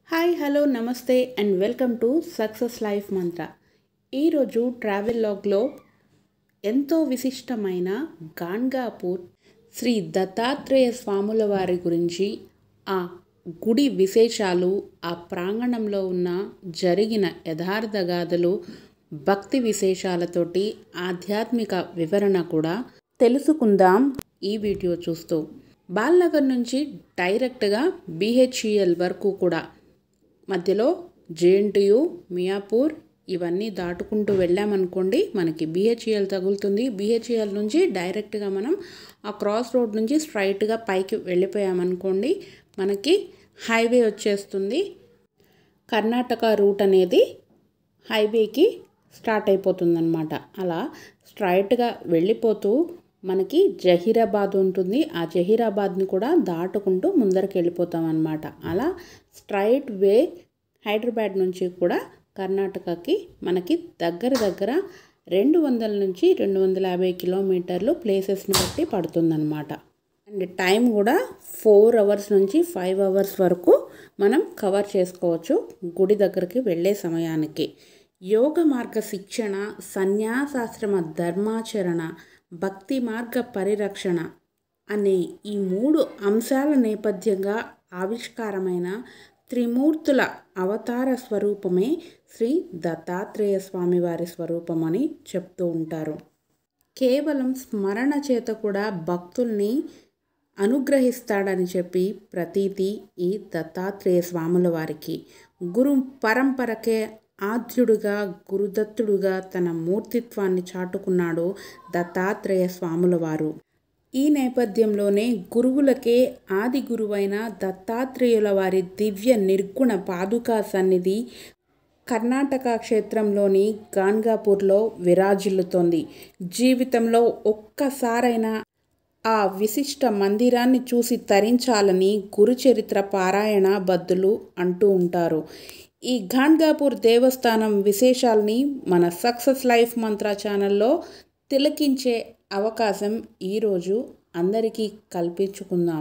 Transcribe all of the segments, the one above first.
hi hello namaste and welcome to success life Mantra ఈరోజు travel లాగ్లో ఎంతో విశిష్టమైన గాన్గాపూర్ శ్రీ దత్తాత్రేయ స్వాముల వారి గురించి ఆ గుడి విశేషాలు ఆ ప్రాంగణంలో ఉన్న జరిగిన యథార్థ గాథలు భక్తి విశేషాలతోటి ఆధ్యాత్మిక వివరణ కూడా తెలుసుకుందాం ఈ వీడియో చూస్తూ బాల్నగర్ నుంచి డైరెక్ట్గా బీహెచ్ఈఎల్ వరకు కూడా మధ్యలో జేఎన్టీయు మియాపూర్ ఇవన్నీ దాటుకుంటూ వెళ్ళామనుకోండి మనకి బీహెచ్ఈఎల్ తగులుతుంది బీహెచ్ఈఎల్ నుంచి డైరెక్ట్గా మనం ఆ క్రాస్ రోడ్ నుంచి స్ట్రైట్గా పైకి వెళ్ళిపోయామనుకోండి మనకి హైవే వచ్చేస్తుంది కర్ణాటక రూట్ అనేది హైవేకి స్టార్ట్ అయిపోతుందన్నమాట అలా స్ట్రైట్గా వెళ్ళిపోతూ మనకి జహీరాబాద్ ఉంటుంది ఆ జహీరాబాద్ని కూడా దాటుకుంటూ ముందరికి వెళ్ళిపోతాం అనమాట అలా స్ట్రైట్ వే హైదరాబాద్ నుంచి కూడా కర్ణాటకకి మనకి దగ్గర దగ్గర రెండు వందల నుంచి రెండు వందల యాభై కిలోమీటర్లు ప్లేసెస్ని బట్టి పడుతుందన్నమాట అండ్ టైం కూడా ఫోర్ అవర్స్ నుంచి ఫైవ్ అవర్స్ వరకు మనం కవర్ చేసుకోవచ్చు గుడి దగ్గరికి వెళ్ళే సమయానికి యోగ మార్గ శిక్షణ సన్యాసాశ్రమ ధర్మాచరణ భక్తి మార్గ పరిరక్షణ అనే ఈ మూడు అంశాల నేపథ్యంగా ఆవిష్కారమైన త్రిమూర్తుల అవతార స్వరూపమే శ్రీ దత్తాత్రేయ స్వామివారి స్వరూపమని చెప్తూ ఉంటారు కేవలం స్మరణ చేత కూడా భక్తుల్ని అనుగ్రహిస్తాడని చెప్పి ప్రతీతి ఈ దత్తాత్రేయ స్వాముల వారికి గురు పరంపరకే ఆద్యుడుగా గురుదత్తుడుగా తన మూర్తిత్వాన్ని చాటుకున్నాడు దత్తాత్రేయ స్వాముల వారు ఈ నేపథ్యంలోనే గురువులకే ఆది గురువైన దత్తాత్రేయుల వారి దివ్య నిర్గుణ పాదుకా సన్నిధి కర్ణాటక క్షేత్రంలోని గాన్గాపూర్లో విరాజిల్లుతోంది జీవితంలో ఒక్కసారైనా ఆ విశిష్ట మందిరాన్ని చూసి తరించాలని గురుచరిత్ర పారాయణ బద్దులు అంటూ ఉంటారు ఈ గాన్గాపూర్ దేవస్థానం విశేషాల్ని మన సక్సెస్ లైఫ్ మంత్ర ఛానల్లో తిలకించే అవకాశం ఈరోజు అందరికీ కల్పించుకుందాం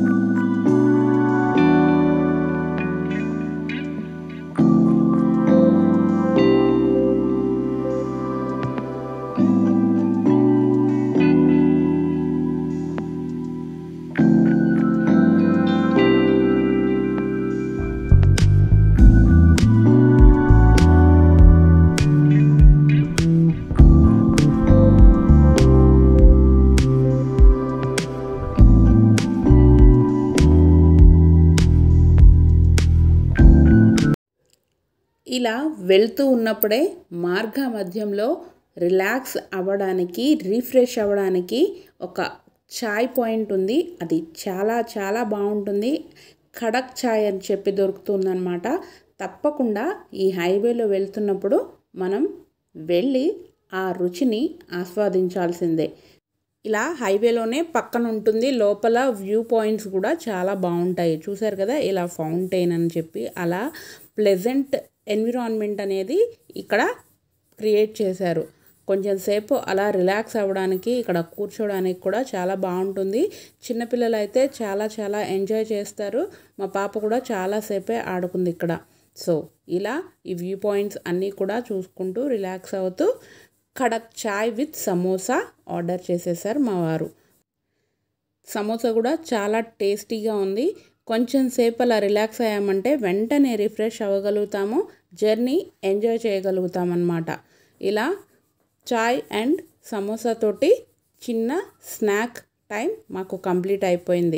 ఇలా వెళ్తూ ఉన్నప్పుడే మార్గ మధ్యంలో రిలాక్స్ అవ్వడానికి రీఫ్రెష్ అవ్వడానికి ఒక చాయ్ పాయింట్ ఉంది అది చాలా చాలా బాగుంటుంది ఖడక్ చాయ్ అని చెప్పి దొరుకుతుందన్నమాట తప్పకుండా ఈ హైవేలో వెళ్తున్నప్పుడు మనం వెళ్ళి ఆ రుచిని ఆస్వాదించాల్సిందే ఇలా హైవేలోనే పక్కన ఉంటుంది లోపల వ్యూ పాయింట్స్ కూడా చాలా బాగుంటాయి చూసారు కదా ఇలా ఫౌంటైన్ అని చెప్పి అలా ప్లెజెంట్ ఎన్విరాన్మెంట్ అనేది ఇక్కడ క్రియేట్ చేశారు కొంచెం సేపు అలా రిలాక్స్ అవ్వడానికి ఇక్కడ కూర్చోవడానికి కూడా చాలా బాగుంటుంది చిన్నపిల్లలు అయితే చాలా చాలా ఎంజాయ్ చేస్తారు మా పాప కూడా చాలాసేపే ఆడుకుంది ఇక్కడ సో ఇలా ఈ వ్యూ పాయింట్స్ అన్నీ కూడా చూసుకుంటూ రిలాక్స్ అవుతూ కడక్ చాయ్ విత్ సమోసా ఆర్డర్ చేసేసారు మా వారు సమోసా కూడా చాలా టేస్టీగా ఉంది కొంచెం సేపు అలా రిలాక్స్ అయ్యామంటే వెంటనే రిఫ్రెష్ అవ్వగలుగుతాము జర్నీ ఎంజాయ్ చేయగలుగుతాం అన్నమాట ఇలా చాయ్ అండ్ సమోసా తోటి చిన్న స్నాక్ టైం మాకు కంప్లీట్ అయిపోయింది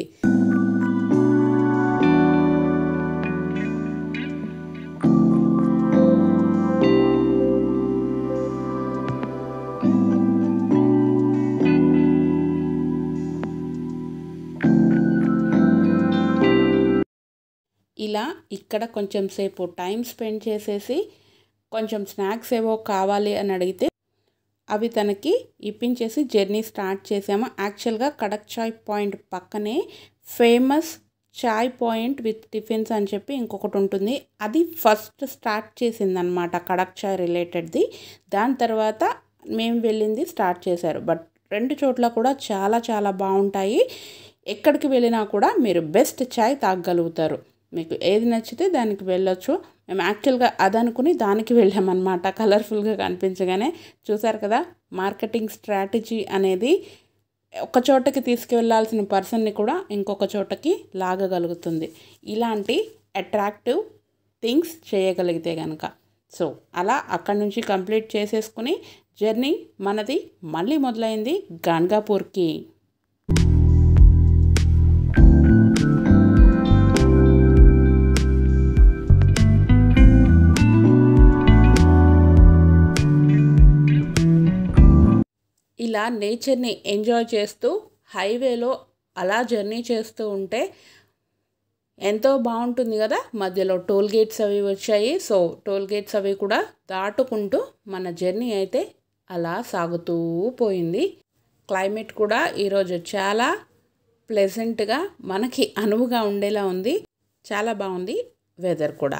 ఇలా ఇక్కడ కొంచెం సేపు టైం స్పెండ్ చేసేసి కొంచెం స్నాక్స్ ఏవో కావాలి అని అడిగితే అవి తనకి ఇప్పించేసి జర్నీ స్టార్ట్ చేసాము యాక్చువల్గా కడక్ చాయ్ పాయింట్ పక్కనే ఫేమస్ చాయ్ పాయింట్ విత్ టిఫిన్స్ అని చెప్పి ఇంకొకటి ఉంటుంది అది ఫస్ట్ స్టార్ట్ చేసిందనమాట కడక్ చాయ్ రిలేటెడ్ది దాని తర్వాత మేము వెళ్ళింది స్టార్ట్ చేశారు బట్ రెండు చోట్ల కూడా చాలా చాలా బాగుంటాయి ఎక్కడికి వెళ్ళినా కూడా మీరు బెస్ట్ చాయ్ తాగగలుగుతారు మీకు ఏది నచ్చితే దానికి వెళ్ళొచ్చు మేము యాక్చువల్గా అది అనుకుని దానికి వెళ్ళామన్నమాట కలర్ఫుల్గా కనిపించగానే చూసారు కదా మార్కెటింగ్ స్ట్రాటజీ అనేది ఒక చోటకి తీసుకువెళ్ళాల్సిన పర్సన్ని కూడా ఇంకొక చోటకి లాగగలుగుతుంది ఇలాంటి అట్రాక్టివ్ థింగ్స్ చేయగలిగితే కనుక సో అలా అక్కడి నుంచి కంప్లీట్ చేసేసుకుని జర్నీ మనది మళ్ళీ మొదలైంది గాన్గాపూర్కి ఇలా నేచర్ని ఎంజాయ్ చేస్తూ హైవేలో అలా జర్నీ చేస్తూ ఉంటే ఎంతో బాగుంటుంది కదా మధ్యలో టోల్ గేట్స్ అవి వచ్చాయి సో టోల్ గేట్స్ అవి కూడా దాటుకుంటూ మన జర్నీ అయితే అలా సాగుతూ పోయింది క్లైమేట్ కూడా ఈరోజు చాలా ప్లెజెంట్గా మనకి అనువుగా ఉండేలా ఉంది చాలా బాగుంది వెదర్ కూడా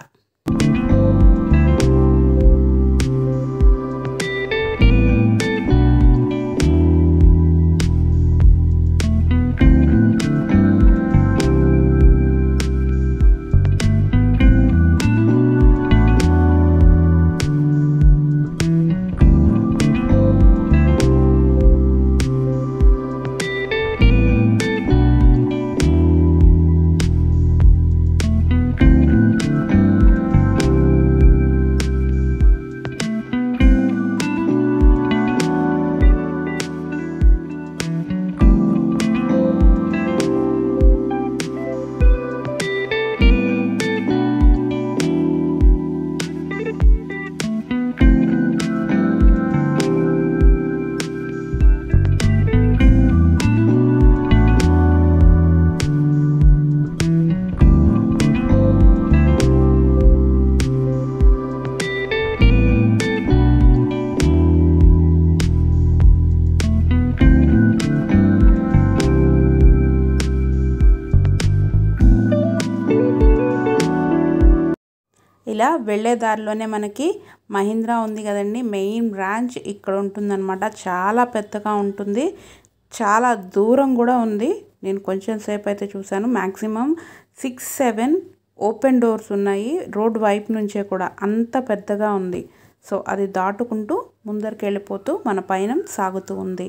ఇలా వెళ్ళే దారిలోనే మనకి మహీంద్రా ఉంది కదండి మెయిన్ బ్రాంచ్ ఇక్కడ ఉంటుందన్నమాట చాలా పెద్దగా ఉంటుంది చాలా దూరం కూడా ఉంది నేను కొంచెం సేపు అయితే చూశాను maximum six seven open doors ఉన్నాయి రోడ్ వైపు నుంచే కూడా అంత పెద్దగా ఉంది సో అది దాటుకుంటూ ముందరికి వెళ్ళిపోతూ మన పయనం సాగుతూ ఉంది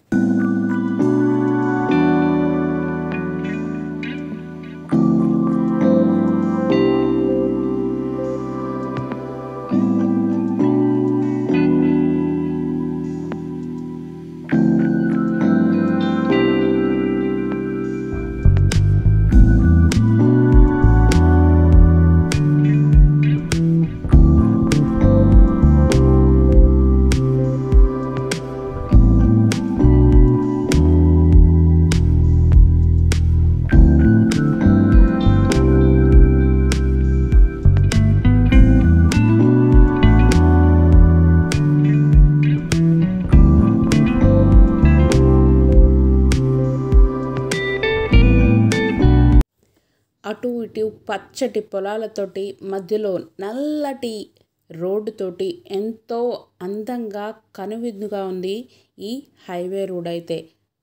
అటు ఇటు పచ్చటి పొలాలతోటి మధ్యలో నల్లటి రోడ్డుతోటి ఎంతో అందంగా కనువిందుగా ఉంది ఈ హైవే రోడ్ అయితే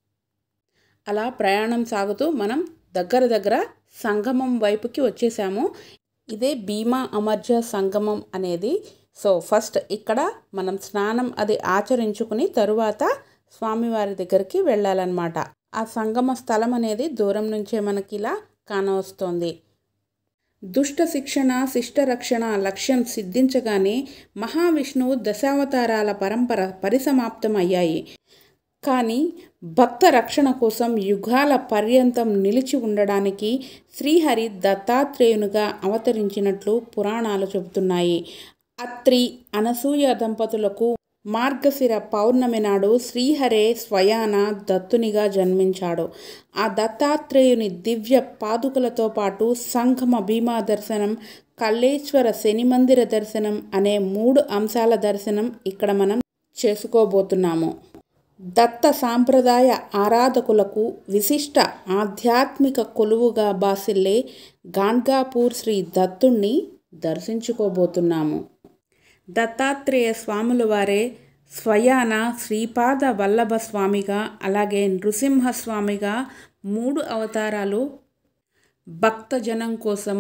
అలా ప్రయాణం సాగుతూ మనం దగ్గర దగ్గర సంగమం వైపుకి వచ్చేసాము ఇదే భీమా అమర్జ సంగమం అనేది సో ఫస్ట్ ఇక్కడ మనం స్నానం అది ఆచరించుకుని తరువాత స్వామివారి దగ్గరికి వెళ్ళాలన్నమాట ఆ సంగమ స్థలం అనేది దూరం నుంచే మనకి ఇలా కానవస్తోంది దుష్ట శిక్షణ శిష్ట రక్షణ లక్ష్యం సిద్ధించగానే మహావిష్ణువు దశావతారాల పరంపర పరిసమాప్తమయ్యాయి కానీ భక్త రక్షణ కోసం యుగాల పర్యంతం నిలిచి ఉండడానికి శ్రీహరి దత్తాత్రేయునిగా అవతరించినట్లు పురాణాలు చెబుతున్నాయి అత్రి అనసూయ దంపతులకు మార్గశిర పౌర్ణమి నాడు శ్రీహరే స్వయాన దత్తునిగా జన్మించాడు ఆ దత్తాత్రేయుని దివ్య పాదుకలతో పాటు సంగమ భీమా దర్శనం కల్లేశ్వర శని మందిర దర్శనం అనే మూడు అంశాల దర్శనం ఇక్కడ మనం చేసుకోబోతున్నాము దత్త సాంప్రదాయ ఆరాధకులకు విశిష్ట ఆధ్యాత్మిక కొలువుగా బాసిల్లే గాన్గాపూర్ శ్రీ దత్తుణ్ణి దర్శించుకోబోతున్నాము దత్తాత్రేయ స్వాముల వారే స్వయాన శ్రీపాద వల్లభ స్వామిగా అలాగే నృసింహస్వామిగా మూడు అవతారాలు భక్తజనం కోసం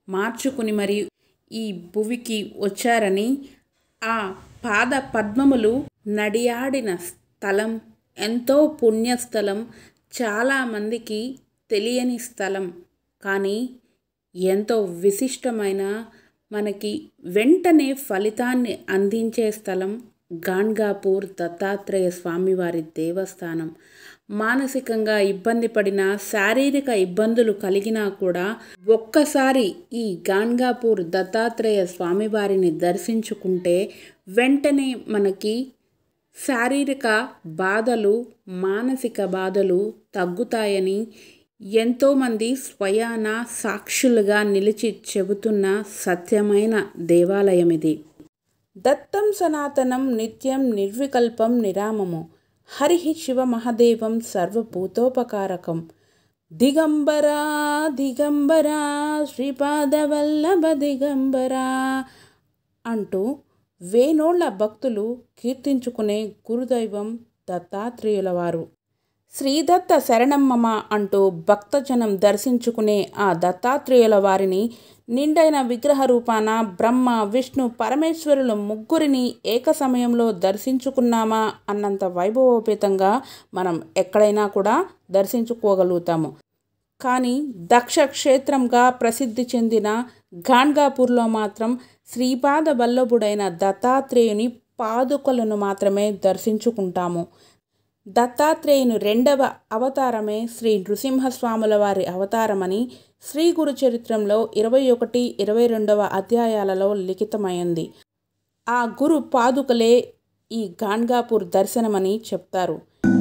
మార్చుకుని మరి ఈ భువికి వచ్చారని ఆ పాద పద్మములు నడియాడిన స్థలం ఎంతో పుణ్యస్థలం చాలామందికి తెలియని స్థలం కానీ ఎంతో విశిష్టమైన మనకి వెంటనే ఫలితాన్ని అందించే స్థలం గాన్గాపూర్ దత్తాత్రేయ స్వామివారి దేవస్థానం మానసికంగా ఇబ్బంది పడిన శారీరక ఇబ్బందులు కలిగినా కూడా ఒక్కసారి ఈ గాన్గాపూర్ దత్తాత్రేయ స్వామివారిని దర్శించుకుంటే వెంటనే మనకి శారీరక బాధలు మానసిక బాధలు తగ్గుతాయని ఎంతోమంది స్వయాన సాక్షులుగా నిలిచి చెబుతున్న సత్యమైన దేవాలయం ఇది దత్తం సనాతనం నిత్యం నిర్వికల్పం నిరామము హరి శివ మహదేవం సర్వభూతోపకారకం దిగంబరా దిగంబరా శ్రీపాదవల్లభ దిగంబరా అంటూ వేనోళ్ల భక్తులు కీర్తించుకునే గురుదైవం దత్తాత్రేయుల వారు శ్రీదత్త శరణమ్మమ అంటూ భక్తజనం దర్శించుకునే ఆ దత్తాత్రేయుల వారిని నిండైన విగ్రహ రూపాన బ్రహ్మ విష్ణు పరమేశ్వరులు ముగ్గురిని ఏక సమయంలో దర్శించుకున్నామా అన్నంత వైభవోపేతంగా మనం ఎక్కడైనా కూడా దర్శించుకోగలుగుతాము కానీ దక్ష క్షేత్రంగా ప్రసిద్ధి చెందిన గాన్గాపూర్లో మాత్రం శ్రీపాద వల్లభుడైన దత్తాత్రేయుని పాదుకలను మాత్రమే దర్శించుకుంటాము దత్తాత్రేయుని రెండవ అవతారమే శ్రీ నృసింహస్వాముల వారి అవతారమని శ్రీ గురు చరిత్రంలో ఇరవై ఒకటి ఇరవై రెండవ అధ్యాయాలలో లిఖితమైంది ఆ గురు పాదుకలే ఈ గాన్గాపూర్ దర్శనమని చెప్తారు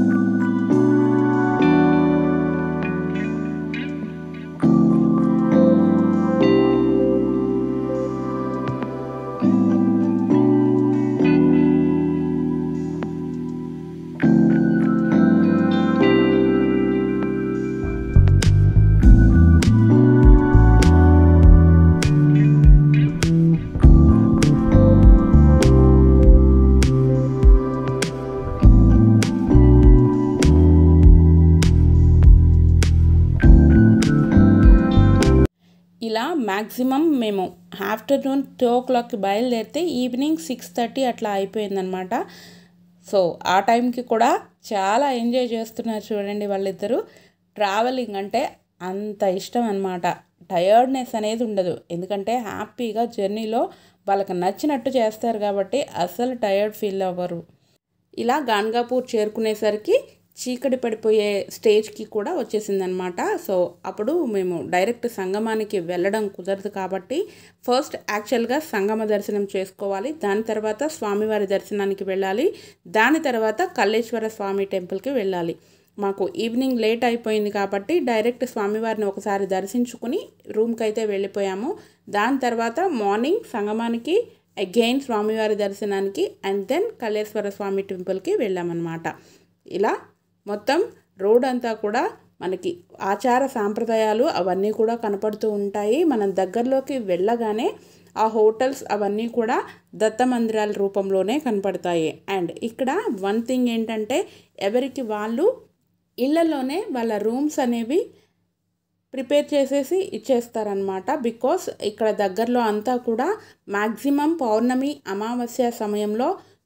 ఇలా మ్యాక్సిమం మేము ఆఫ్టర్నూన్ టూ ఓ క్లాక్కి బయలుదేరితే ఈవినింగ్ సిక్స్ థర్టీ అట్లా అయిపోయిందనమాట సో ఆ టైంకి కూడా చాలా ఎంజాయ్ చేస్తున్నారు చూడండి వాళ్ళిద్దరూ ట్రావెలింగ్ అంటే అంత ఇష్టం అనమాట టయర్డ్నెస్ అనేది ఉండదు ఎందుకంటే హ్యాపీగా జర్నీలో వాళ్ళకి నచ్చినట్టు చేస్తారు కాబట్టి అస్సలు టయర్డ్ ఫీల్ అవ్వరు ఇలా గాన్గాపూర్ చేరుకునేసరికి చీకటి పడిపోయే స్టేజ్కి కూడా వచ్చేసిందనమాట సో అప్పుడు మేము డైరెక్ట్ సంగమానికి వెళ్ళడం కుదరదు కాబట్టి ఫస్ట్ యాక్చువల్గా సంగమ దర్శనం చేసుకోవాలి దాని తర్వాత స్వామివారి దర్శనానికి వెళ్ళాలి దాని తర్వాత కల్లేశ్వర స్వామి టెంపుల్కి వెళ్ళాలి మాకు ఈవినింగ్ లేట్ అయిపోయింది కాబట్టి డైరెక్ట్ స్వామివారిని ఒకసారి దర్శించుకుని రూమ్కి అయితే వెళ్ళిపోయాము దాని తర్వాత మార్నింగ్ సంగమానికి అగైన్ స్వామివారి దర్శనానికి అండ్ దెన్ కల్లేశ్వర స్వామి టెంపుల్కి వెళ్ళామన్నమాట ఇలా మొత్తం రోడ్ అంతా కూడా మనకి ఆచార సాంప్రదాయాలు అవన్నీ కూడా కనపడుతూ ఉంటాయి మనం దగ్గరలోకి వెళ్ళగానే ఆ హోటల్స్ అవన్నీ కూడా దత్త మందిరాల రూపంలోనే కనపడతాయి అండ్ ఇక్కడ వన్ థింగ్ ఏంటంటే ఎవరికి వాళ్ళు ఇళ్ళలోనే వాళ్ళ రూమ్స్ అనేవి ప్రిపేర్ చేసేసి ఇచ్చేస్తారనమాట బికాస్ ఇక్కడ దగ్గరలో అంతా కూడా మ్యాక్సిమం పౌర్ణమి అమావాస్య సమయంలో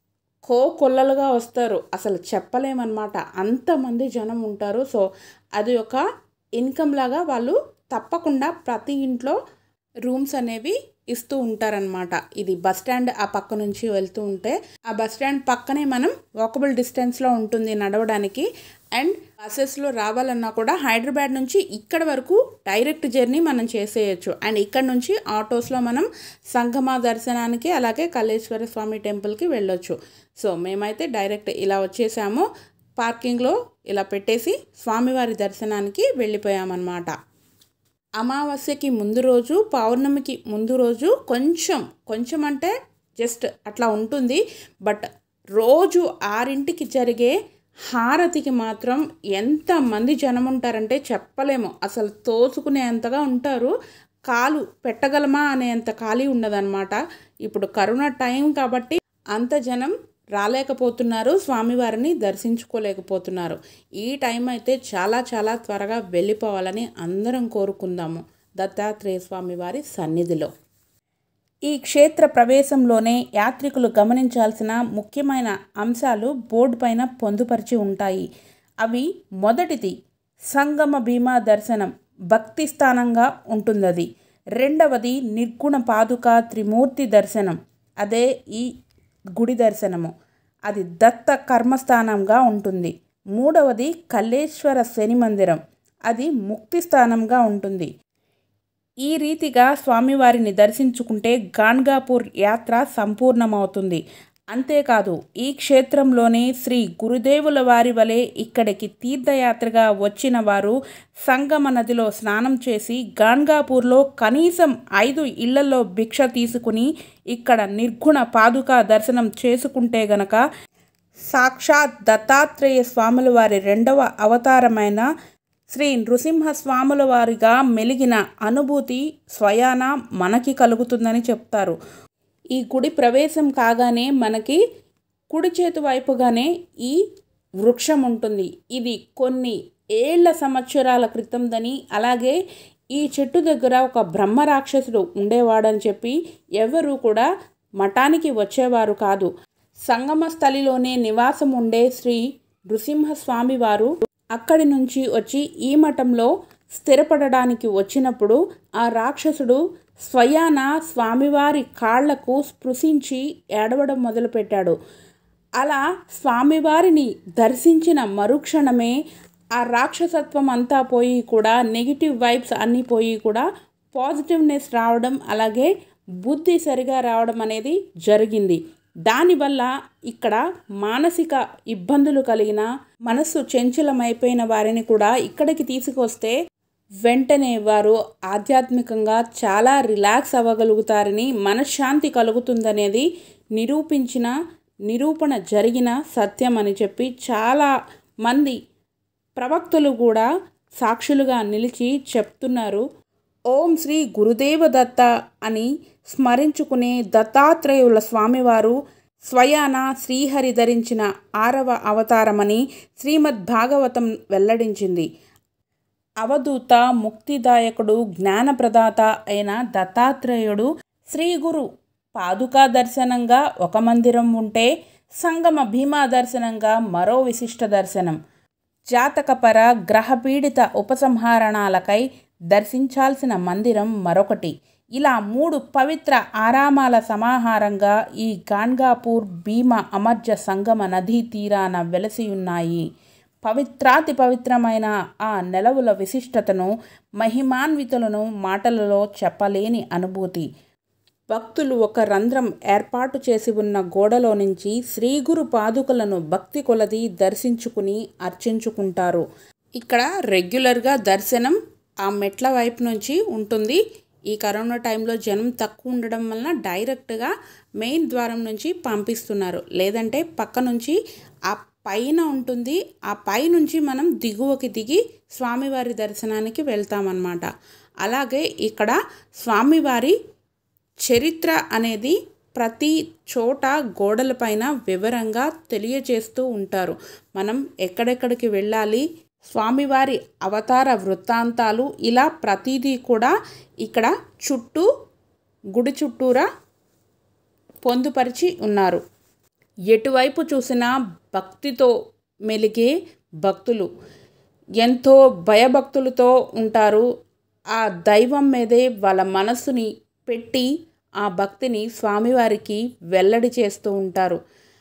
కో కొల్లలుగా వస్తారు అసలు చెప్పలేమన్నమాట అంతమంది జనం ఉంటారు సో అది ఒక ఇన్కమ్ లాగా వాళ్ళు తప్పకుండా ప్రతి ఇంట్లో రూమ్స్ అనేవి ఇస్తూ ఉంటారనమాట ఇది బస్ స్టాండ్ ఆ పక్క నుంచి వెళ్తూ ఉంటే ఆ బస్ స్టాండ్ పక్కనే మనం వాకబుల్ డిస్టెన్స్లో ఉంటుంది నడవడానికి అండ్ బస్సెస్లో రావాలన్నా కూడా హైదరాబాద్ నుంచి ఇక్కడ వరకు డైరెక్ట్ జర్నీ మనం చేసేయచ్చు అండ్ ఇక్కడ నుంచి ఆటోస్లో మనం సంగమ దర్శనానికి అలాగే కల్లేశ్వర స్వామి టెంపుల్కి వెళ్ళొచ్చు సో మేమైతే డైరెక్ట్ ఇలా వచ్చేసాము పార్కింగ్లో ఇలా పెట్టేసి స్వామివారి దర్శనానికి వెళ్ళిపోయామన్నమాట అమావాస్యకి ముందు రోజు పౌర్ణమికి ముందు రోజు కొంచెం కొంచెం అంటే జస్ట్ అట్లా ఉంటుంది బట్ రోజు ఆరింటికి జరిగే హారతికి మాత్రం ఎంతమంది జనం ఉంటారంటే చెప్పలేము అసలు తోసుకునేంతగా ఉంటారు కాలు పెట్టగలమా అనేంత ఖాళీ ఉండదన్నమాట ఇప్పుడు కరోనా టైం కాబట్టి అంత జనం రాలేకపోతున్నారు స్వామివారిని దర్శించుకోలేకపోతున్నారు ఈ టైం అయితే చాలా చాలా త్వరగా వెళ్ళిపోవాలని అందరం కోరుకుందాము దత్తాత్రేయ స్వామి వారి సన్నిధిలో ఈ క్షేత్ర ప్రవేశంలోనే యాత్రికులు గమనించాల్సిన ముఖ్యమైన అంశాలు బోర్డు పైన పొందుపరిచి ఉంటాయి అవి మొదటిది సంగమ భీమా దర్శనం భక్తి స్థానంగా ఉంటుంది అది రెండవది నిర్గుణ పాదుక త్రిమూర్తి దర్శనం అదే ఈ గుడి దర్శనము అది దత్త కర్మస్థానంగా ఉంటుంది మూడవది కల్లేశ్వర శని మందిరం అది ముక్తి స్థానంగా ఉంటుంది ఈ రీతిగా స్వామివారిని దర్శించుకుంటే గాన్గాపూర్ యాత్ర సంపూర్ణమవుతుంది అంతేకాదు ఈ క్షేత్రంలోనే శ్రీ గురుదేవుల వారి వలె ఇక్కడికి తీర్థయాత్రగా వచ్చిన వారు సంగమ నదిలో స్నానం చేసి గాన్గాపూర్లో కనీసం ఐదు ఇళ్లలో భిక్ష తీసుకుని ఇక్కడ నిర్గుణ పాదుకా దర్శనం చేసుకుంటే గనక సాక్షాత్ దత్తాత్రేయ స్వాముల వారి రెండవ అవతారమైన శ్రీ నృసింహ స్వాముల వారిగా మెలిగిన అనుభూతి స్వయాన మనకి కలుగుతుందని చెప్తారు ఈ గుడి ప్రవేశం కాగానే మనకి కుడి చేతి వైపుగానే ఈ వృక్షం ఉంటుంది ఇది కొన్ని ఏళ్ల సంవత్సరాల క్రితందని అలాగే ఈ చెట్టు దగ్గర ఒక బ్రహ్మ రాక్షసుడు ఉండేవాడని చెప్పి ఎవరు కూడా మఠానికి వచ్చేవారు కాదు సంగమ స్థలిలోనే నివాసం ఉండే శ్రీ నృసింహస్వామి వారు అక్కడి నుంచి వచ్చి ఈ మఠంలో స్థిరపడడానికి వచ్చినప్పుడు ఆ రాక్షసుడు స్వయాన స్వామివారి కాళ్లకు స్పృశించి ఏడవడం మొదలుపెట్టాడు అలా స్వామివారిని దర్శించిన మరుక్షణమే ఆ రాక్షసత్వం అంతా పోయి కూడా నెగిటివ్ వైబ్స్ అన్నీ పోయి కూడా పాజిటివ్నెస్ రావడం అలాగే బుద్ధి సరిగా రావడం అనేది జరిగింది దానివల్ల ఇక్కడ మానసిక ఇబ్బందులు కలిగిన మనస్సు చంచలమైపోయిన వారిని కూడా ఇక్కడికి తీసుకొస్తే వెంటనే వారు ఆధ్యాత్మికంగా చాలా రిలాక్స్ అవ్వగలుగుతారని మనశ్శాంతి కలుగుతుందనేది నిరూపించిన నిరూపణ జరిగిన సత్యం అని చెప్పి చాలా మంది ప్రవక్తలు కూడా సాక్షులుగా నిలిచి చెప్తున్నారు ఓం శ్రీ గురుదేవ దత్త అని స్మరించుకునే దత్తాత్రేయుల స్వామివారు స్వయాన శ్రీహరి ధరించిన ఆరవ అవతారమని శ్రీమద్ భాగవతం వెల్లడించింది అవధూత ముక్తిదాయకుడు జ్ఞానప్రదాత అయిన దత్తాత్రేయుడు శ్రీ గురు పాదుకా దర్శనంగా ఒక మందిరం ఉంటే సంగమ భీమా దర్శనంగా మరో విశిష్ట దర్శనం జాతకపర గ్రహపీడిత ఉపసంహరణాలకై దర్శించాల్సిన మందిరం మరొకటి ఇలా మూడు పవిత్ర ఆరామాల సమాహారంగా ఈ గాన్గాపూర్ భీమ అమర్జ సంగమ నదీ తీరాన వెలసి ఉన్నాయి పవిత్రాతి పవిత్రమైన ఆ నెలవుల విశిష్టతను మహిమాన్వితులను మాటలలో చెప్పలేని అనుభూతి భక్తులు ఒక రంధ్రం ఏర్పాటు చేసి ఉన్న గోడలో నుంచి శ్రీగురు పాదుకలను భక్తి కొలది దర్శించుకుని అర్చించుకుంటారు ఇక్కడ రెగ్యులర్గా దర్శనం ఆ మెట్ల వైపు నుంచి ఉంటుంది ఈ కరోనా టైంలో జనం తక్కువ ఉండడం వలన డైరెక్ట్గా మెయిన్ ద్వారం నుంచి పంపిస్తున్నారు లేదంటే పక్క నుంచి ఆ పైన ఉంటుంది ఆ పై నుంచి మనం దిగువకి దిగి స్వామివారి దర్శనానికి వెళ్తామన్నమాట అలాగే ఇక్కడ స్వామివారి చరిత్ర అనేది ప్రతి చోట గోడలపైన వివరంగా తెలియజేస్తూ ఉంటారు మనం ఎక్కడెక్కడికి వెళ్ళాలి స్వామివారి అవతార వృత్తాంతాలు ఇలా ప్రతిదీ కూడా ఇక్కడ చుట్టూ గుడి చుట్టూరా పొందుపరిచి ఉన్నారు ఎటువైపు చూసినా భక్తితో మెలిగే భక్తులు ఎంతో భయభక్తులతో ఉంటారు ఆ దైవం మీదే వాళ్ళ మనస్సుని పెట్టి ఆ భక్తిని స్వామివారికి వెల్లడి చేస్తూ ఉంటారు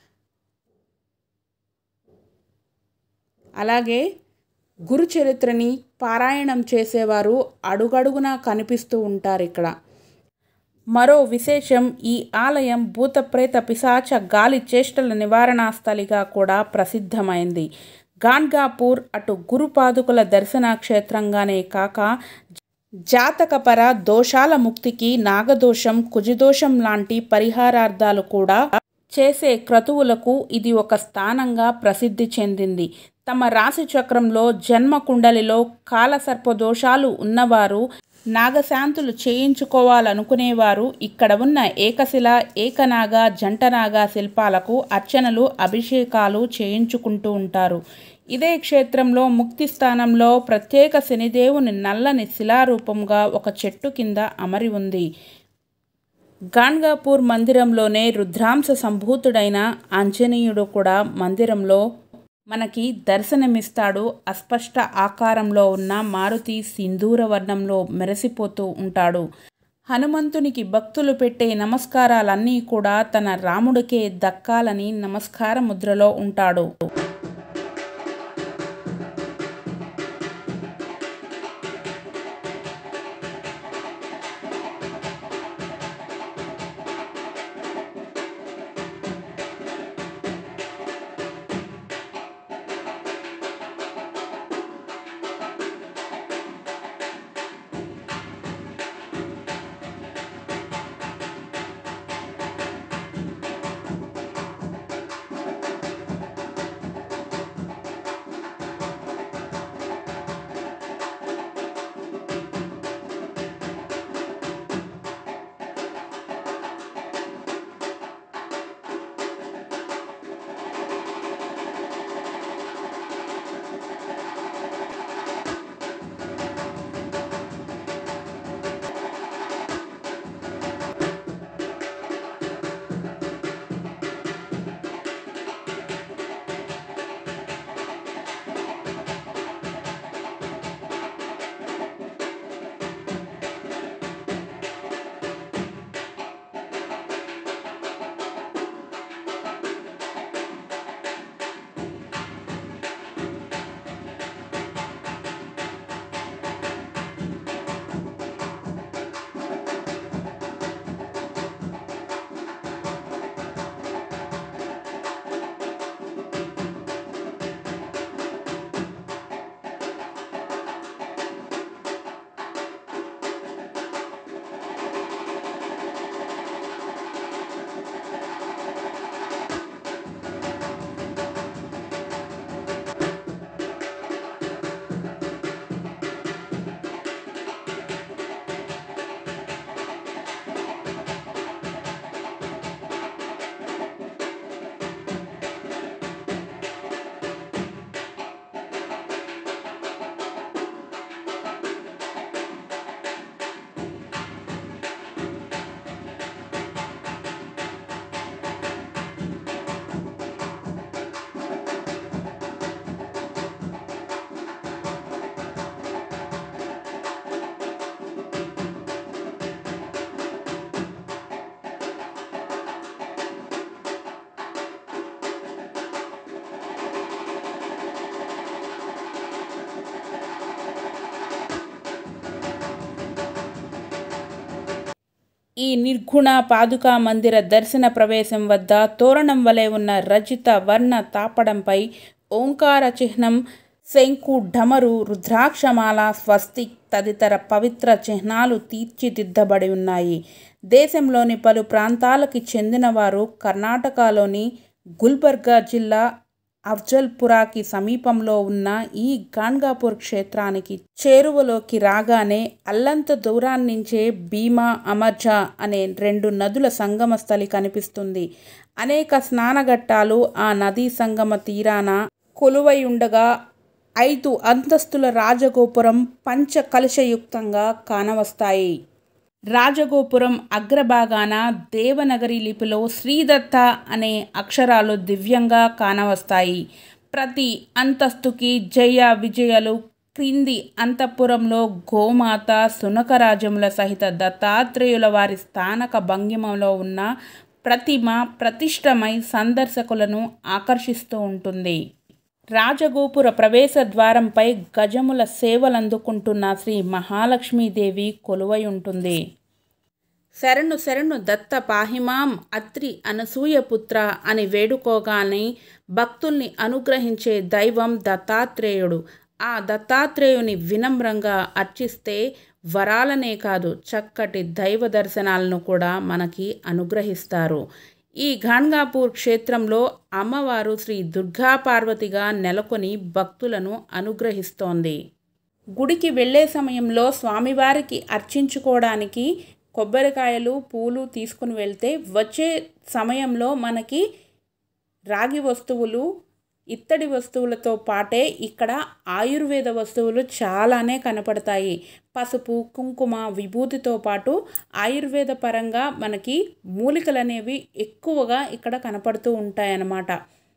అలాగే గురు చరిత్రని పారాయణం చేసేవారు అడుగడుగునా కనిపిస్తూ ఉంటారు ఇక్కడ మరో విశేషం ఈ ఆలయం భూతప్రేత పిశాచ గాలి చేష్టల నివారణా స్థలిగా కూడా ప్రసిద్ధమైంది గాన్గాపూర్ అటు గురుపాదుకుల దర్శన క్షేత్రంగానే కాక జాతకపర దోషాల ముక్తికి నాగదోషం కుజదోషం లాంటి పరిహారార్థాలు కూడా చేసే క్రతువులకు ఇది ఒక స్థానంగా ప్రసిద్ధి చెందింది తమ రాశి చక్రంలో జన్మ కుండలిలో కాలసర్ప దోషాలు ఉన్నవారు నాగశాంతులు చేయించుకోవాలనుకునేవారు ఇక్కడ ఉన్న ఏకశిల ఏకనాగ జంటనాగ శిల్పాలకు అర్చనలు అభిషేకాలు చేయించుకుంటూ ఉంటారు ఇదే క్షేత్రంలో ముక్తి స్థానంలో ప్రత్యేక శనిదేవుని నల్లని శిలారూపంగా ఒక చెట్టు కింద అమరి ఉంది గాన్గాపూర్ మందిరంలోనే రుద్రాంశ సంభూతుడైన ఆంజనేయుడు కూడా మందిరంలో మనకి దర్శనమిస్తాడు అస్పష్ట ఆకారంలో ఉన్న మారుతి సింధూర వర్ణంలో మెరిసిపోతూ ఉంటాడు హనుమంతునికి భక్తులు పెట్టే నమస్కారాలన్నీ కూడా తన రాముడికే దక్కాలని నమస్కార ముద్రలో ఉంటాడు ఈ నిర్గుణ పాదుకా మందిర దర్శన ప్రవేశం వద్ద తోరణం వలె ఉన్న రజిత వర్ణ తాపడంపై ఓంకార చిహ్నం శంకు ఢమరు రుద్రాక్షమాల స్వస్తిక్ తదితర పవిత్ర చిహ్నాలు తీర్చిదిద్దబడి ఉన్నాయి దేశంలోని పలు ప్రాంతాలకి చెందినవారు కర్ణాటకలోని గుల్బర్గా జిల్లా అఫ్జల్పురాకి సమీపంలో ఉన్న ఈ గాన్గాపూర్ క్షేత్రానికి చేరువలోకి రాగానే అల్లంత దూరాన్నించే భీమా అమర్జా అనే రెండు నదుల సంగమ స్థలి కనిపిస్తుంది అనేక స్నానఘట్టాలు ఆ నదీ సంగమ తీరాన కొలువై ఉండగా ఐదు అంతస్తుల రాజగోపురం పంచకలశయుక్తంగా కానవస్తాయి రాజగోపురం అగ్రభాగాన దేవనగరి లిపిలో శ్రీదత్త అనే అక్షరాలు దివ్యంగా కానవస్తాయి ప్రతి అంతస్తుకి జయ విజయలు క్రింది అంతఃపురంలో గోమాత సునకరాజముల సహిత దత్తాత్రేయుల వారి స్థానక భంగిమలో ఉన్న ప్రతిమ ప్రతిష్టమై సందర్శకులను ఆకర్షిస్తూ ఉంటుంది రాజగోపుర ప్రవేశ ద్వారంపై గజముల సేవలందుకుంటున్న శ్రీ మహాలక్ష్మీదేవి కొలువై ఉంటుంది శరణు శరణు దత్త పాహిమాం అత్రి అనసూయ పుత్ర అని వేడుకోగానే భక్తుల్ని అనుగ్రహించే దైవం దత్తాత్రేయుడు ఆ దత్తాత్రేయుని వినమ్రంగా అర్చిస్తే వరాలనే కాదు చక్కటి దైవ దర్శనాలను కూడా మనకి అనుగ్రహిస్తారు ఈ గాన్గాపూర్ క్షేత్రంలో అమ్మవారు శ్రీ దుర్గా పార్వతిగా నెలకొని భక్తులను అనుగ్రహిస్తోంది గుడికి వెళ్ళే సమయంలో స్వామివారికి అర్చించుకోవడానికి కొబ్బరికాయలు పూలు తీసుకుని వెళ్తే వచ్చే సమయంలో మనకి రాగి వస్తువులు ఇత్తడి వస్తువులతో పాటే ఇక్కడ ఆయుర్వేద వస్తువులు చాలానే కనపడతాయి పసుపు కుంకుమ విభూతితో పాటు ఆయుర్వేద పరంగా మనకి మూలికలు అనేవి ఎక్కువగా ఇక్కడ కనపడుతూ ఉంటాయన్నమాట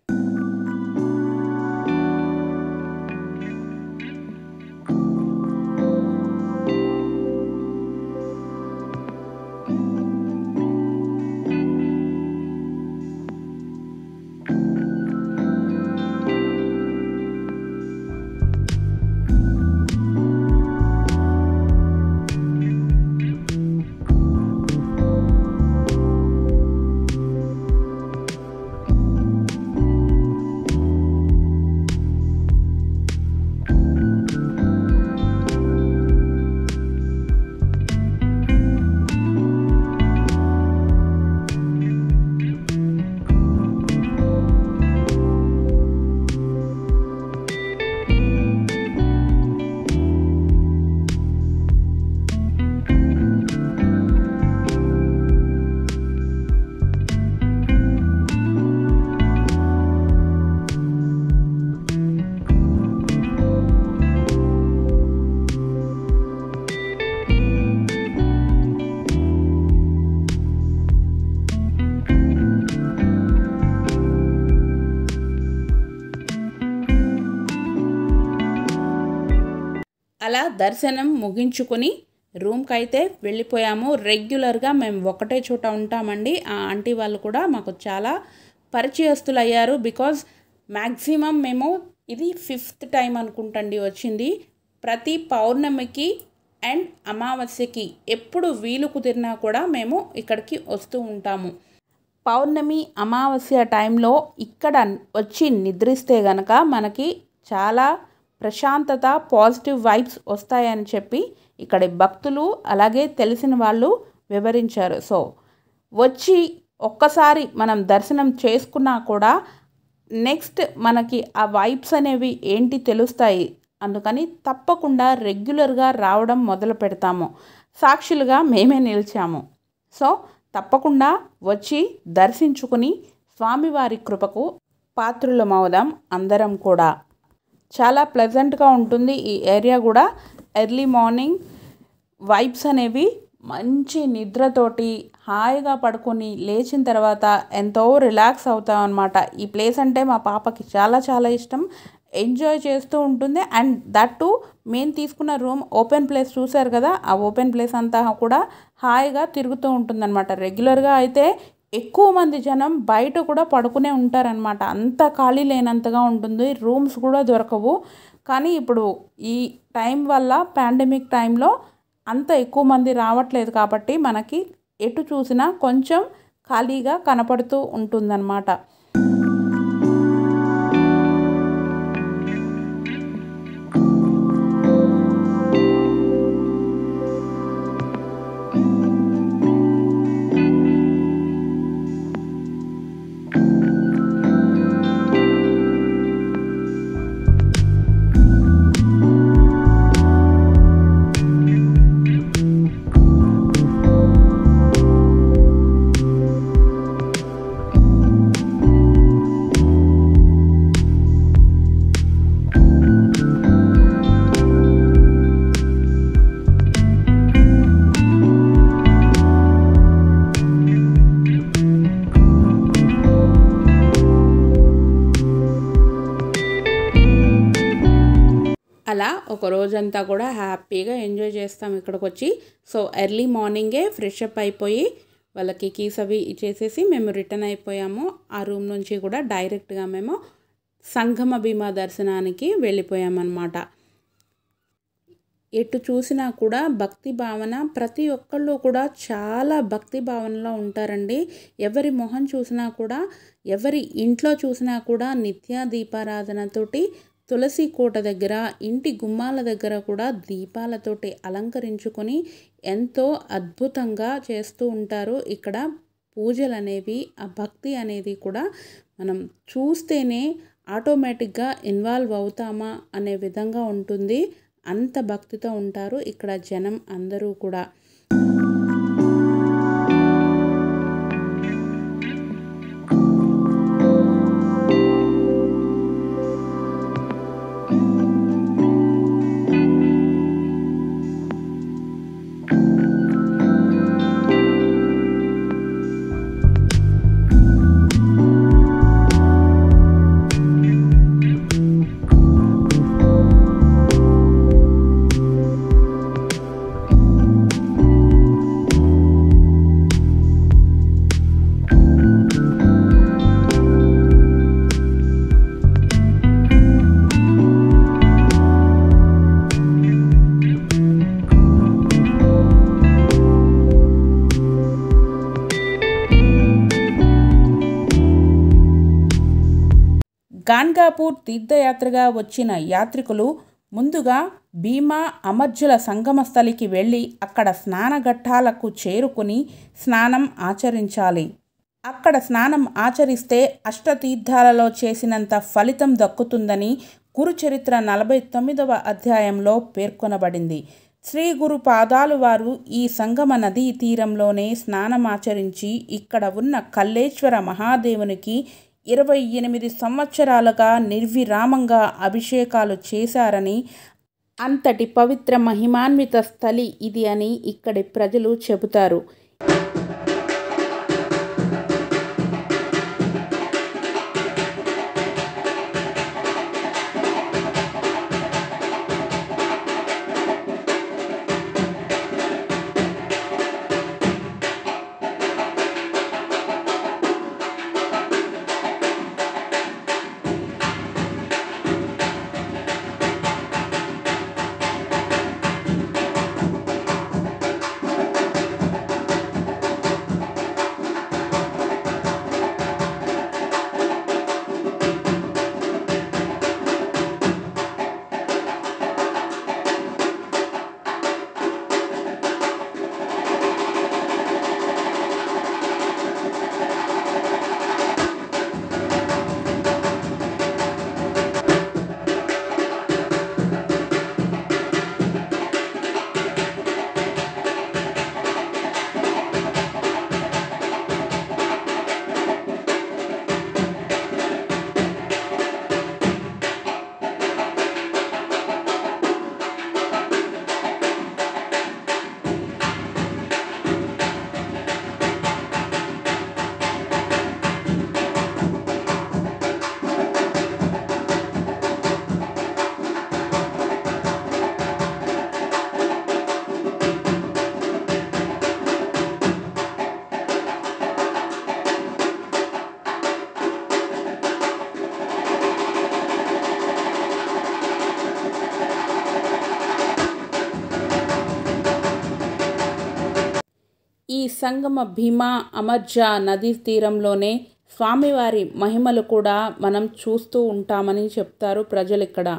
అలా దర్శనం ముగించుకొని రూమ్కి అయితే వెళ్ళిపోయాము రెగ్యులర్గా మేము ఒకటే చోట ఉంటామండి ఆ ఆంటీ వాళ్ళు కూడా మాకు చాలా పరిచయస్తులు అయ్యారు బికాజ్ మ్యాక్సిమం మేము ఇది ఫిఫ్త్ టైం అనుకుంటండి వచ్చింది ప్రతి పౌర్ణమికి అండ్ అమావాస్యకి ఎప్పుడు వీలు కుదిరినా కూడా మేము ఇక్కడికి వస్తూ ఉంటాము పౌర్ణమి అమావాస్య టైంలో ఇక్కడ వచ్చి నిద్రిస్తే గనక మనకి చాలా ప్రశాంతత పాజిటివ్ వైబ్స్ వస్తాయని చెప్పి ఇక్కడి భక్తులు అలాగే తెలిసిన వాళ్ళు వివరించారు సో వచ్చి ఒక్కసారి మనం దర్శనం చేసుకున్నా కూడా నెక్స్ట్ మనకి ఆ వైబ్స్ అనేవి ఏంటి తెలుస్తాయి అందుకని తప్పకుండా రెగ్యులర్గా రావడం మొదలు పెడతాము సాక్షులుగా మేమే నిలిచాము సో తప్పకుండా వచ్చి దర్శించుకుని స్వామివారి కృపకు పాత్రులమవుదాం అందరం కూడా చాలా ప్లెజెంట్గా ఉంటుంది ఈ ఏరియా కూడా ఎర్లీ మార్నింగ్ వైబ్స్ అనేవి మంచి నిద్రతోటి హాయిగా పడుకొని లేచిన తర్వాత ఎంతో రిలాక్స్ అవుతాం అనమాట ఈ ప్లేస్ అంటే మా పాపకి చాలా చాలా ఇష్టం ఎంజాయ్ చేస్తూ ఉంటుంది అండ్ దట్ టు మేము తీసుకున్న రూమ్ ఓపెన్ ప్లేస్ చూశారు కదా ఆ ఓపెన్ ప్లేస్ అంతా కూడా హాయిగా తిరుగుతూ ఉంటుందన్నమాట రెగ్యులర్గా అయితే ఎక్కువ మంది జనం బయట కూడా పడుకునే ఉంటారనమాట అంత ఖాళీ లేనంతగా ఉంటుంది రూమ్స్ కూడా దొరకవు కానీ ఇప్పుడు ఈ టైం వల్ల పాండమిక్ టైంలో అంత ఎక్కువ మంది రావట్లేదు కాబట్టి మనకి ఎటు చూసినా కొంచెం ఖాళీగా కనపడుతూ ఉంటుందన్నమాట అలా ఒక రోజంతా కూడా హ్యాపీగా ఎంజాయ్ చేస్తాం ఇక్కడికి వచ్చి సో ఎర్లీ మార్నింగే ఫ్రెష్ అప్ అయిపోయి వాళ్ళకి కీస్ అవి ఇచ్చేసేసి మేము రిటర్న్ అయిపోయాము ఆ రూమ్ నుంచి కూడా డైరెక్ట్గా మేము సంగమ భీమా దర్శనానికి వెళ్ళిపోయామన్నమాట ఎటు చూసినా కూడా భక్తి భావన ప్రతి ఒక్కళ్ళు కూడా చాలా భక్తి భావనలో ఉంటారండి ఎవరి మొహం చూసినా కూడా ఎవరి ఇంట్లో చూసినా కూడా నిత్య దీపారాధనతోటి తులసి కోట దగ్గర ఇంటి గుమ్మాల దగ్గర కూడా దీపాలతోటి అలంకరించుకొని ఎంతో అద్భుతంగా చేస్తూ ఉంటారు ఇక్కడ పూజలు అనేవి ఆ భక్తి అనేది కూడా మనం చూస్తేనే ఆటోమేటిక్గా ఇన్వాల్వ్ అవుతామా అనే విధంగా ఉంటుంది అంత భక్తితో ఉంటారు ఇక్కడ జనం అందరూ కూడా గాన్గాపూర్ తీర్థయాత్రగా వచ్చిన యాత్రికులు ముందుగా భీమా అమర్జుల సంగమ స్థలికి వెళ్ళి అక్కడ స్నానఘట్టాలకు చేరుకుని స్నానం ఆచరించాలి అక్కడ స్నానం ఆచరిస్తే అష్టతీర్థాలలో చేసినంత ఫలితం దక్కుతుందని గురుచరిత్ర నలభై తొమ్మిదవ అధ్యాయంలో పేర్కొనబడింది శ్రీ గురు పాదాలు వారు ఈ సంగమ నదీ తీరంలోనే స్నానమాచరించి ఇక్కడ ఉన్న కల్లేశ్వర మహాదేవునికి ఇరవై ఎనిమిది సంవత్సరాలుగా నిర్విరామంగా అభిషేకాలు చేశారని అంతటి పవిత్ర మహిమాన్విత స్థలి ఇది అని ఇక్కడి ప్రజలు చెబుతారు ఈ సంగమ భీమా అమర్జ నదీ తీరంలోనే స్వామివారి మహిమలు కూడా మనం చూస్తూ ఉంటామని చెప్తారు ప్రజలు ఇక్కడ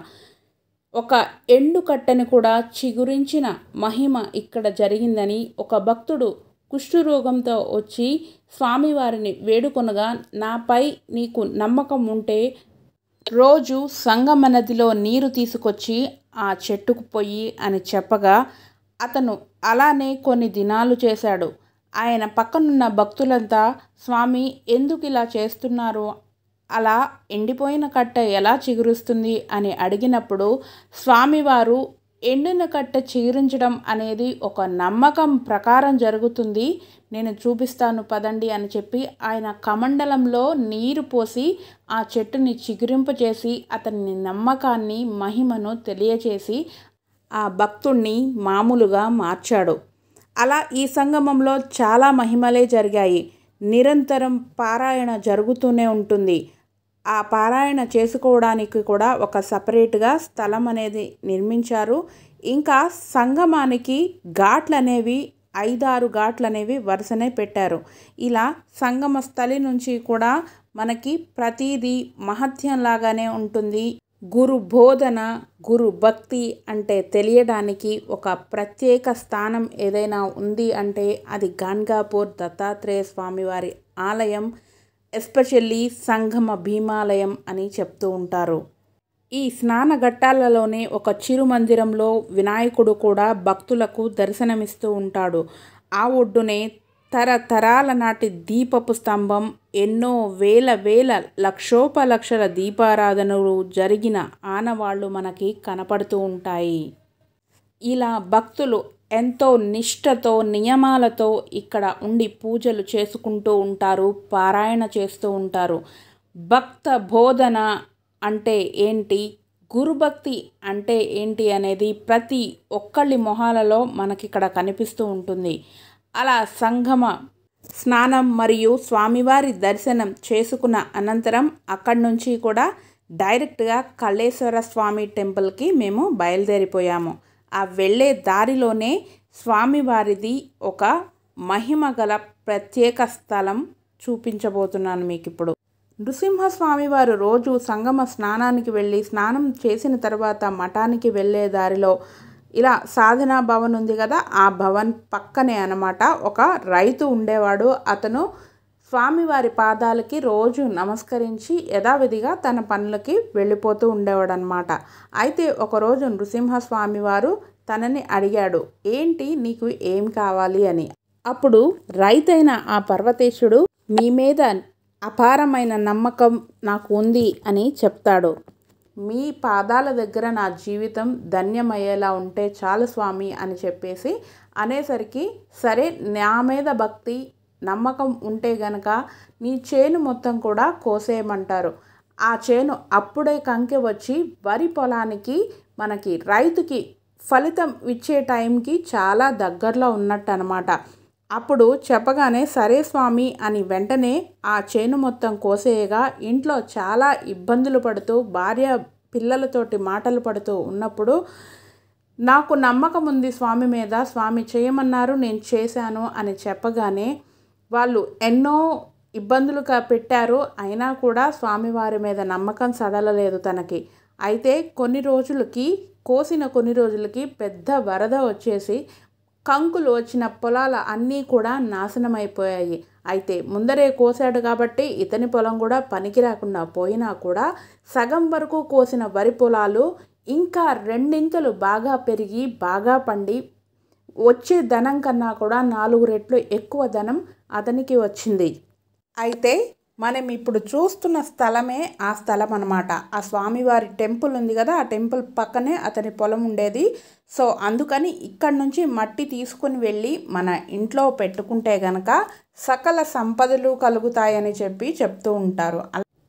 ఒక ఎండు కట్టెను కూడా చిగురించిన మహిమ ఇక్కడ జరిగిందని ఒక భక్తుడు కుష్ఠరోగంతో వచ్చి స్వామివారిని వేడుకొనగా నాపై నీకు నమ్మకం ఉంటే రోజు సంగమ నదిలో నీరు తీసుకొచ్చి ఆ చెట్టుకు పొయ్యి అని చెప్పగా అతను అలానే కొన్ని దినాలు చేశాడు ఆయన పక్కనున్న భక్తులంతా స్వామి ఎందుకు ఇలా చేస్తున్నారు అలా ఎండిపోయిన కట్టె ఎలా చిగురుస్తుంది అని అడిగినప్పుడు స్వామివారు ఎండిన కట్టె చిగురించడం అనేది ఒక నమ్మకం ప్రకారం జరుగుతుంది నేను చూపిస్తాను పదండి అని చెప్పి ఆయన కమండలంలో నీరు పోసి ఆ చెట్టుని చిగురింపచేసి అతని నమ్మకాన్ని మహిమను తెలియచేసి ఆ భక్తుణ్ణి మామూలుగా మార్చాడు అలా ఈ సంగమంలో చాలా మహిమలే జరిగాయి నిరంతరం పారాయణ జరుగుతూనే ఉంటుంది ఆ పారాయణ చేసుకోవడానికి కూడా ఒక సపరేట్గా స్థలం అనేది నిర్మించారు ఇంకా సంగమానికి ఘాట్లు అనేవి ఐదారు ఘాట్లు అనేవి వరుసనే పెట్టారు ఇలా సంగమ స్థలి నుంచి కూడా మనకి ప్రతీది మహత్యంలాగానే ఉంటుంది గురు బోధన గురు భక్తి అంటే తెలియడానికి ఒక ప్రత్యేక స్థానం ఏదైనా ఉంది అంటే అది గాన్గాపూర్ దత్తాత్రేయ స్వామివారి ఆలయం ఎస్పెషల్లీ సంగమ భీమాలయం అని చెప్తూ ఉంటారు ఈ స్నాన ఘట్టాలలోనే ఒక చిరు మందిరంలో వినాయకుడు కూడా భక్తులకు దర్శనమిస్తూ ఉంటాడు ఆ ఒడ్డునే తరతరాల నాటి దీపపు స్తంభం ఎన్నో వేల వేల లక్షోపలక్షల దీపారాధనలు జరిగిన ఆనవాళ్ళు మనకి కనపడుతూ ఉంటాయి ఇలా భక్తులు ఎంతో నిష్టతో నియమాలతో ఇక్కడ ఉండి పూజలు చేసుకుంటూ ఉంటారు పారాయణ చేస్తూ ఉంటారు భక్త బోధన అంటే ఏంటి గురుభక్తి అంటే ఏంటి అనేది ప్రతి ఒక్కళ్ళి మొహాలలో మనకిక్కడ కనిపిస్తూ ఉంటుంది అలా సంగమ స్నానం మరియు స్వామివారి దర్శనం చేసుకున్న అనంతరం అక్కడి నుంచి కూడా డైరెక్ట్గా కళ్ళేశ్వర స్వామి టెంపుల్కి మేము బయలుదేరిపోయాము ఆ వెళ్ళే దారిలోనే స్వామివారిది ఒక మహిమ గల ప్రత్యేక స్థలం చూపించబోతున్నాను మీకు ఇప్పుడు నృసింహస్వామి వారు రోజు సంగమ స్నానానికి వెళ్ళి స్నానం చేసిన తర్వాత మఠానికి వెళ్ళే దారిలో ఇలా సాధనా భవన్ ఉంది కదా ఆ భవన్ పక్కనే అనమాట ఒక రైతు ఉండేవాడు అతను స్వామివారి పాదాలకి రోజు నమస్కరించి యథావిధిగా తన పనులకి వెళ్ళిపోతూ ఉండేవాడు అనమాట అయితే ఒకరోజు నృసింహస్వామి వారు తనని అడిగాడు ఏంటి నీకు ఏం కావాలి అని అప్పుడు రైతైన ఆ పర్వతేశుడు మీ మీద అపారమైన నమ్మకం నాకు ఉంది అని చెప్తాడు మీ పాదాల దగ్గర నా జీవితం ధన్యమయ్యేలా ఉంటే చాలు స్వామి అని చెప్పేసి అనేసరికి సరే నా మీద భక్తి నమ్మకం ఉంటే గనక నీ చేను మొత్తం కూడా కోసేయమంటారు ఆ చేను అప్పుడే కంకి వచ్చి వరి పొలానికి మనకి రైతుకి ఫలితం ఇచ్చే టైంకి చాలా దగ్గరలో ఉన్నట్టు అనమాట అప్పుడు చెప్పగానే సరే స్వామి అని వెంటనే ఆ చేను మొత్తం కోసేయగా ఇంట్లో చాలా ఇబ్బందులు పడుతూ భార్య పిల్లలతోటి మాటలు పడుతూ ఉన్నప్పుడు నాకు నమ్మకం ఉంది స్వామి మీద స్వామి చేయమన్నారు నేను చేశాను అని చెప్పగానే వాళ్ళు ఎన్నో ఇబ్బందులుగా పెట్టారు అయినా కూడా స్వామివారి మీద నమ్మకం సడలలేదు తనకి అయితే కొన్ని రోజులకి కోసిన కొన్ని రోజులకి పెద్ద వరద వచ్చేసి కంకులు వచ్చిన పొలాల అన్నీ కూడా నాశనం అయిపోయాయి అయితే ముందరే కోసాడు కాబట్టి ఇతని పొలం కూడా పనికి రాకుండా పోయినా కూడా సగం వరకు కోసిన వరి పొలాలు ఇంకా రెండింతలు బాగా పెరిగి బాగా పండి వచ్చే ధనం కన్నా కూడా నాలుగు రెట్లు ఎక్కువ ధనం అతనికి వచ్చింది అయితే మనం ఇప్పుడు చూస్తున్న స్థలమే ఆ స్థలం అనమాట ఆ స్వామివారి టెంపుల్ ఉంది కదా ఆ టెంపుల్ పక్కనే అతని పొలం ఉండేది సో అందుకని ఇక్కడ నుంచి మట్టి తీసుకుని వెళ్ళి మన ఇంట్లో పెట్టుకుంటే గనక సకల సంపదలు కలుగుతాయని చెప్పి చెప్తూ ఉంటారు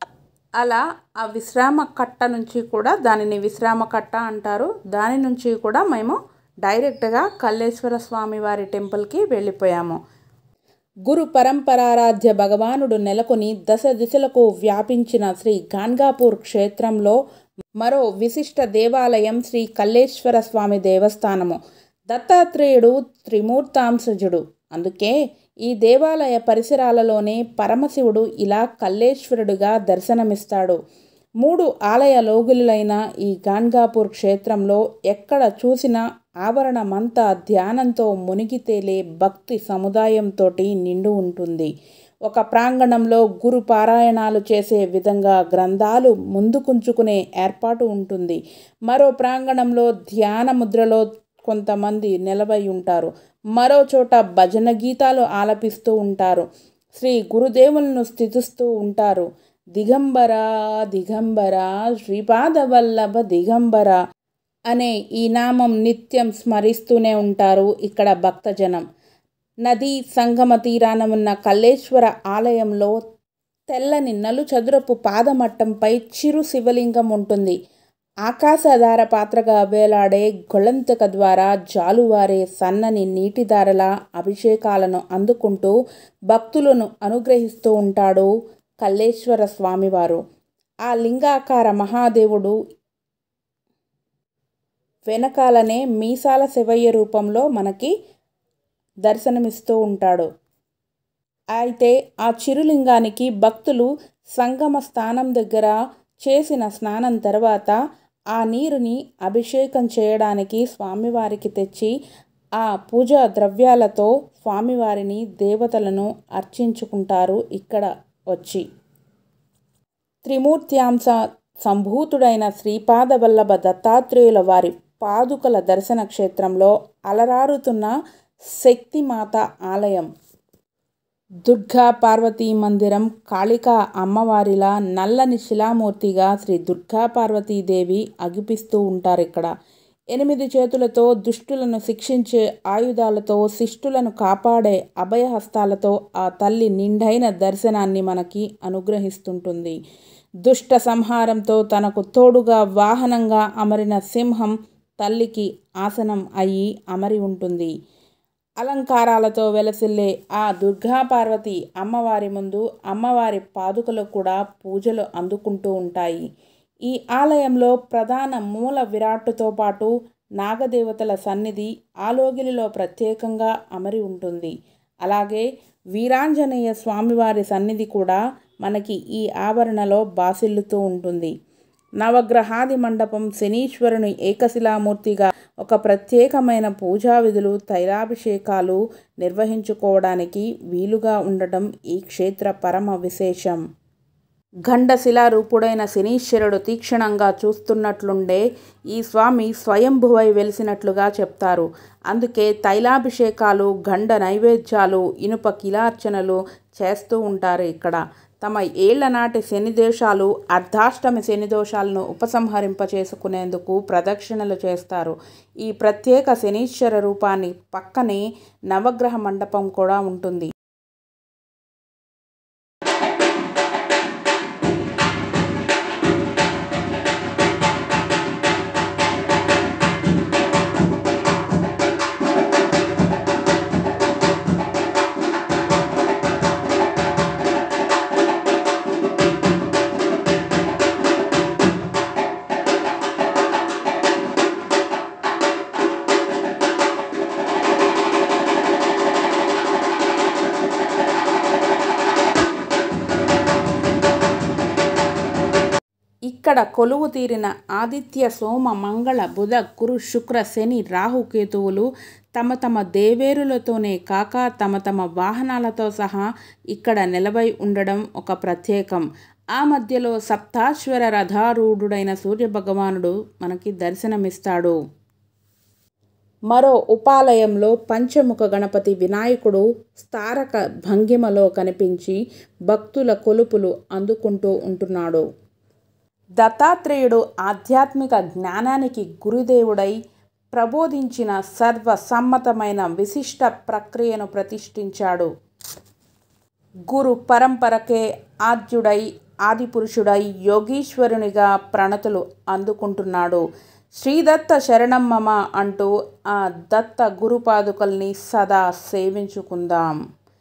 అలా ఆ విశ్రామ కట్ట నుంచి కూడా దానిని విశ్రామ కట్ట అంటారు దాని నుంచి కూడా మేము డైరెక్ట్గా కల్లేశ్వర స్వామి వారి టెంపుల్కి వెళ్ళిపోయాము గురు పరంపరారాధ్య భగవానుడు నెలకొని దశ దిశలకు వ్యాపించిన శ్రీ గాన్గాపూర్ క్షేత్రంలో మరో విశిష్ట దేవాలయం శ్రీ కల్లేశ్వర స్వామి దేవస్థానము దత్తాత్రేయుడు త్రిమూర్తాంశజుడు అందుకే ఈ దేవాలయ పరిసరాలలోనే పరమశివుడు ఇలా కల్లేశ్వరుడుగా దర్శనమిస్తాడు మూడు ఆలయ లోగులైన ఈ గాన్గాపూర్ క్షేత్రంలో ఎక్కడ చూసినా ఆవరణమంతా ధ్యానంతో మునిగి తేలే భక్తి సముదాయంతో నిండు ఉంటుంది ఒక ప్రాంగణంలో గురు పారాయణాలు చేసే విధంగా గ్రంథాలు ముందుకుంచుకునే ఏర్పాటు ఉంటుంది మరో ప్రాంగణంలో ధ్యాన ముద్రలో కొంతమంది నిలబై ఉంటారు మరో చోట భజన గీతాలు ఆలపిస్తూ ఉంటారు శ్రీ గురుదేవులను స్థితిస్తూ ఉంటారు దిగంబర దిగంబర శ్రీపాదవల్లభ దిగంబర అనే ఈ నామం నిత్యం స్మరిస్తూనే ఉంటారు ఇక్కడ భక్తజనం నదీ సంగమ తీరాన ఉన్న కల్లేశ్వర ఆలయంలో తెల్లని నలు చదురపు పాదమట్టంపై చిరు శివలింగం ఉంటుంది ఆకాశధార పాత్రగా వేలాడే గొళంతక ద్వారా జాలువారే సన్నని నీటిధారల అభిషేకాలను అందుకుంటూ భక్తులను అనుగ్రహిస్తూ ఉంటాడు కల్లేశ్వర స్వామివారు ఆ లింగాకార మహాదేవుడు వెనకాలనే మీసాల శివయ్య రూపంలో మనకి దర్శనమిస్తూ ఉంటాడు అయితే ఆ చిరులింగానికి భక్తులు సంగమ స్థానం దగ్గర చేసిన స్నానం తర్వాత ఆ నీరుని అభిషేకం చేయడానికి స్వామివారికి తెచ్చి ఆ పూజా ద్రవ్యాలతో స్వామివారిని దేవతలను అర్చించుకుంటారు ఇక్కడ వచ్చి త్రిమూర్త్యాంశ సంభూతుడైన శ్రీపాదవల్లభ దత్తాత్రేయుల వారి పాదుకల దర్శన క్షేత్రంలో అలరారుతున్న శక్తిమాత ఆలయం దుర్గా పార్వతీ మందిరం కాళికా అమ్మవారిలా నల్లని శిలామూర్తిగా శ్రీ దుర్గా పార్వతీదేవి అగిపిస్తూ ఉంటారు ఇక్కడ ఎనిమిది చేతులతో దుష్టులను శిక్షించే ఆయుధాలతో శిష్టులను కాపాడే అభయహస్తాలతో ఆ తల్లి నిండైన దర్శనాన్ని మనకి అనుగ్రహిస్తుంటుంది దుష్ట సంహారంతో తనకు తోడుగా వాహనంగా అమరిన సింహం తల్లికి ఆసనం అయి అమరి ఉంటుంది అలంకారాలతో వెలసిల్లే ఆ దుర్గా పార్వతి అమ్మవారి ముందు అమ్మవారి పాదుకలు కూడా పూజలు అందుకుంటూ ఉంటాయి ఈ ఆలయంలో ప్రధాన మూల విరాట్టుతో పాటు నాగదేవతల సన్నిధి ఆలోగిలిలో ప్రత్యేకంగా అమరి ఉంటుంది అలాగే వీరాంజనేయ స్వామివారి సన్నిధి కూడా మనకి ఈ ఆవరణలో బాసిల్లుతూ ఉంటుంది నవగ్రహాది మండపం శనీశ్వరుని ఏకశిలామూర్తిగా ఒక ప్రత్యేకమైన పూజా విధులు తైలాభిషేకాలు నిర్వహించుకోవడానికి వీలుగా ఉండటం ఈ క్షేత్ర పరమ విశేషం గండశిలా రూపుడైన శనీశ్వరుడు తీక్షణంగా చూస్తున్నట్లుండే ఈ స్వామి స్వయంభువై వెలిసినట్లుగా చెప్తారు అందుకే తైలాభిషేకాలు గండ నైవేద్యాలు ఇనుప కిలార్చనలు చేస్తూ ఉంటారు ఇక్కడ తమ ఏళ్ల నాటి శనిదోషాలు అర్ధాష్టమి శనిదోషాలను ఉపసంహరింప చేసుకునేందుకు ప్రదక్షిణలు చేస్తారు ఈ ప్రత్యేక శనీశ్వర రూపాన్ని పక్కనే నవగ్రహ మండపం కూడా ఉంటుంది ఇక్కడ కొలువు తీరిన ఆదిత్య సోమ మంగళ బుధ గురు శుక్ర శని రాహుకేతువులు తమ తమ దేవేరులతోనే కాక తమ తమ వాహనాలతో సహా ఇక్కడ నిలవై ఉండడం ఒక ప్రత్యేకం ఆ మధ్యలో సప్తాశ్వర రథారూఢుడైన సూర్యభగవానుడు మనకి దర్శనమిస్తాడు మరో ఉపాలయంలో పంచముఖ గణపతి వినాయకుడు స్తారక భంగిమలో కనిపించి భక్తుల కొలుపులు అందుకుంటూ ఉంటున్నాడు దత్తాత్రేయుడు ఆధ్యాత్మిక జ్ఞానానికి గురుదేవుడై ప్రబోధించిన సర్వసమ్మతమైన విశిష్ట ప్రక్రియను ప్రతిష్ఠించాడు గురు పరంపరకే ఆద్యుడై ఆదిపురుషుడై యోగీశ్వరునిగా ప్రణతులు అందుకుంటున్నాడు శ్రీదత్త శరణం మమ అంటూ ఆ దత్త గురుపాదుకల్ని సదా సేవించుకుందాం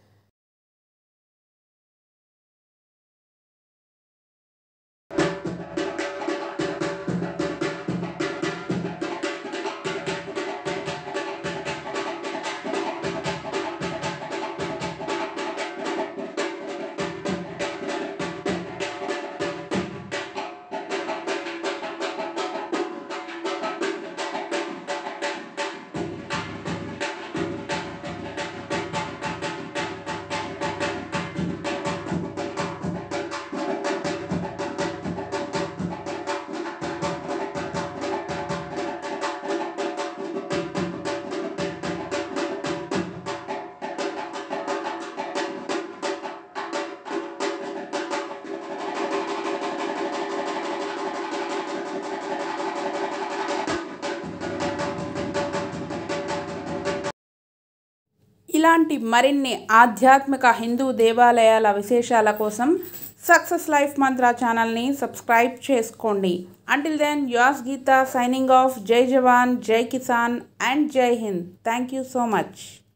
ఇలాంటి మరిన్ని ఆధ్యాత్మిక హిందూ దేవాలయాల విశేషాల కోసం సక్సెస్ లైఫ్ మంత్ర ఛానల్ని సబ్స్క్రైబ్ చేసుకోండి until then as Geeta signing off Jai Jawan Jai Kisan and Jai Hind thank you so much